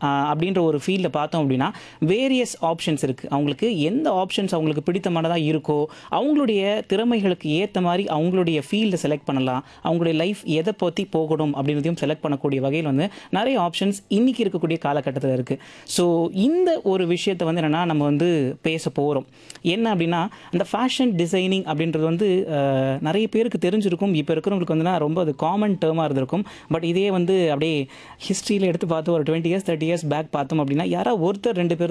அப்படின்ற ஒரு ஃபீல்டில் பார்த்தோம் அப்படின்னா வேரியஸ் ஆப்ஷன்ஸ் இருக்குது அவங்களுக்கு எந்த ஆப்ஷன்ஸ் அவங்களுக்கு பிடித்தமானதாக இருக்கோ அவங்களுடைய திறமைகளுக்கு ஏற்ற மாதிரி அவங்களுடைய ஃபீல்டை செலக்ட் பண்ணலாம் அவங்களுடைய லைஃப் எதை பற்றி போகணும் அப்படின்றதையும் செலக்ட் பண்ணக்கூடிய வகையில் வந்து நிறைய ஆப்ஷன்ஸ் இன்னைக்கு இருக்கக்கூடிய காலகட்டத்தில் இருக்குது ஸோ இந்த ஒரு விஷயத்தை வந்து என்னென்னா நம்ம வந்து பேச போகிறோம் என்ன அப்படின்னா அந்த ஃபேஷன் டிசைனிங் அப்படின்றது வந்து அஹ், நிறைய பேருக்கு தெரிஞ்சிருக்கும் இப்போ இருக்கிறவங்களுக்கு வந்துன்னா ரொம்ப அது காமன் டேர்மாக இருந்திருக்கும் பட் இதே வந்து அப்படியே ஹிஸ்ட்ரியில் எடுத்து பார்த்து ஒரு twenty years thirty years back பார்த்தோம் அப்படின்னா யாராவது ஒருத்தர் ரெண்டு பேர்